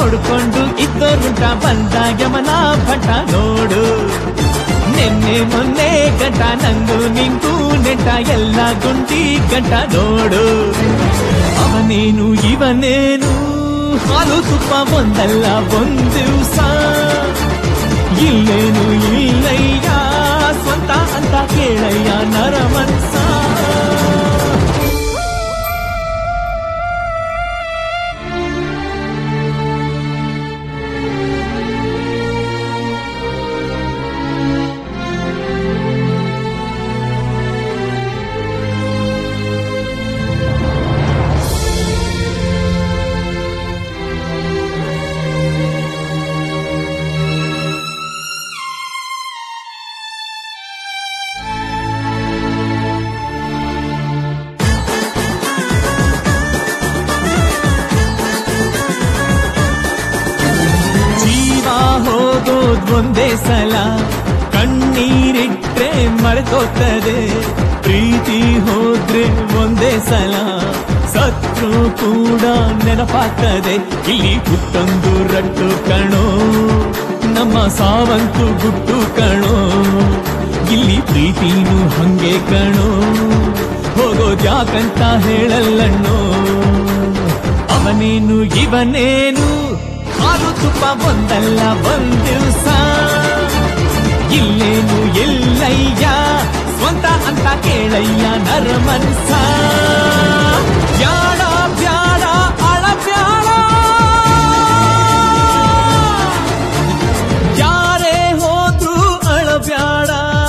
ಹೊಡ್ಕೊಂಡು ಇದ್ದೋರುಂಟ ಬಂದ ಯಮನ ಭಟ ನೋಡು ನಿನ್ನೆ ಮೊನ್ನೆ ಗಂಟ ನಂಗು ನಿಂಗೂ ನೆಂಟ ಎಲ್ಲ ಗುಂಡಿ ಗಂಟ ನೋಡು ಅವನೇನು ಇವನೇನು ಹಾಲು ತುಪ್ಪ ಒಂದಲ್ಲ ಒಂದು ದಿವಸ ಇಲ್ಲೇನು ಇಲ್ಲಯ್ಯ ಸ್ವಂತ ಅಂತ ಕೇಳಯ್ಯ ನರಮನ್ಸ ಜೀವ ಹೋಗೋದ್ ಒಂದೇ ಸಲ ಕಣ್ಣೀರಿಟ್ರೆ ಮರೆತೋಗ್ತದೆ ಪ್ರೀತಿ ಹೋದ್ರೆ ಒಂದೇ ಸಲ ಸತ್ರು ಕೂಡ ನೆನಪಾಗ್ತದೆ ಇಲ್ಲಿ ಹುಟ್ಟೊಂದು ರಟ್ಟು ಕಣೋ ನಮ್ಮ ಸಾವಂತು ಗುಟ್ಟು ಕಣೋ ಇಲ್ಲಿ ಪ್ರೀತಿನೂ ಹಂಗೆ ಕಣೋ ಹೋಗೋದ್ಯಾಕಂತ ಹೇಳಲ್ಲಣ್ಣೋ ಅವನೇನು ಇವನೇನು ಹಾಲು ತುಪ್ಪ ಒಂದಲ್ಲ ಒಂದ್ ದಿವಸ ಇಲ್ಲೇನು ಎಲ್ಲಯ್ಯ ಸ್ವಂತ ಅಂತ ಕೇಳಯ್ಯ ನರಮನ್ಸ ಬ್ಯಾಡ ಬ್ಯಾಡ ಅಳ ಬ್ಯಾಡ ಯಾರೇ ಹೋದ್ರು ಅಳಬ್ಯಾಡ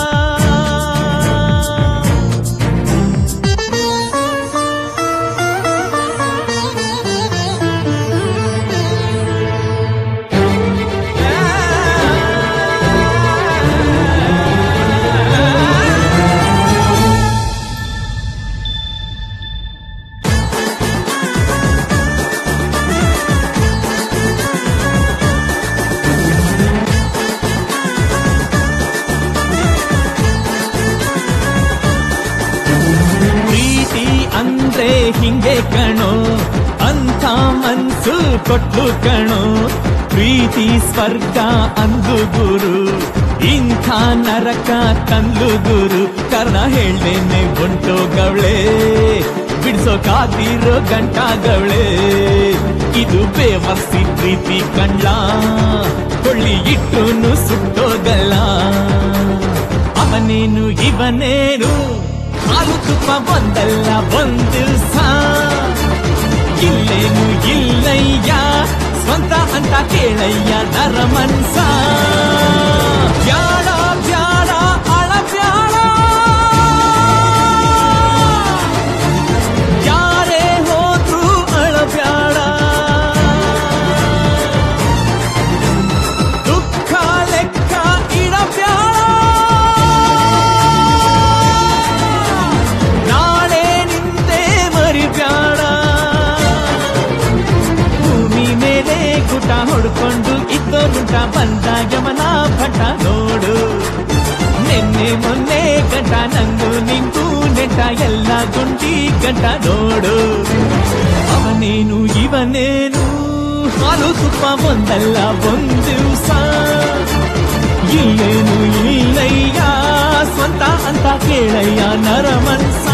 ಪ್ರೀತಿ ಅಂದ್ರೆ ಹಿಂಗೆ ಕಣೋ ಅಂತ ಮನ್ಸು ಕೊಟ್ಲು ಕಣೋ ಪ್ರೀತಿ ಸ್ವರ್ಗ ಅಂದು ಗುರು ಇಂಥ ನರಕ ತಂದು ಗುರು ಕರ್ಣ ಹೇಳ್ದೇನೆ ಹೊಂಟೋಗವಳೆ ಬಿಡ್ಸೋಕಾದಿರೋ ಗಂಟಾಗವಳೆ ಇದು ಬೇವರ್ಸಿ ಪ್ರೀತಿ ಕಂಡ್ಲ ಕೊಳ್ಳಿ ಇಟ್ಟೂನು ಸುಟ್ಟೋಗಲ್ಲ ಅವನೇನು ಇವನೇನು ಹಾಲು ತುಪ್ಪ ಒಂದಲ್ಲ ಒಂದು ದಿವಸ ಇಲ್ಲೇನು ಇಲ್ಲಯ್ಯ ಸ್ವಂತ ಅಂತ ಕೇಳಯ್ಯ ನರ ಮನ್ಸ ಬ್ಯಾಡ ಬ್ಯಾಡ ಅಳ ಬ್ಯಾಡ ಯಾರೇ ಹೋದ್ರು ಅಳ ಬ್ಯಾಡ ದುಃಖ ಲೆಕ್ಕ ಇಡಬ್ಯಾಡ ನಾಳೆ ನಿಂದೆ ಮರಿಬ್ಯಾಡ ಭೂಮಿ ಮೇಲೆ ಗುಟ ಹೊಡ್ಕೊಂಡು ಇದ್ದೋರುಂಟ ಬಂದ ಯಮನ ಭಟ ನೋಡು ನಿನ್ನೆ ಮೊನ್ನೆ ಗಂಟ ನಂಗು ನಿಂಗೂ ನೆಂಟ ಎಲ್ಲ ಗುಂಡಿ ಗಂಟ ನೋಡು ಅವನೇನು ಇವನೇನು ಹಾಲು ತುಪ್ಪ ಒಂದಲ್ಲ ಒಂದು ದಿವಸ ಇಲ್ಲೇನು ಇಲ್ಲಯ್ಯ ಸ್ವಂತ ಅಂತ ಕೇಳಯ್ಯ ನರಮನ್ಸ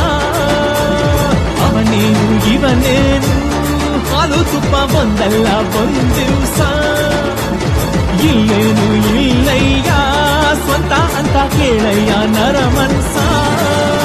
ಅವನೇನು ಇವನೇನು ಹಾಲು ತುಪ್ಪ ಒಂದಲ್ಲ ಒಂದು ದಿವಸ ಇಲ್ಲೇನು ಇಲ್ಲಯ್ಯ ಸ್ವಂತ ಅಂತ ಕೇಳಯ್ಯ ನರಮನ್ಸ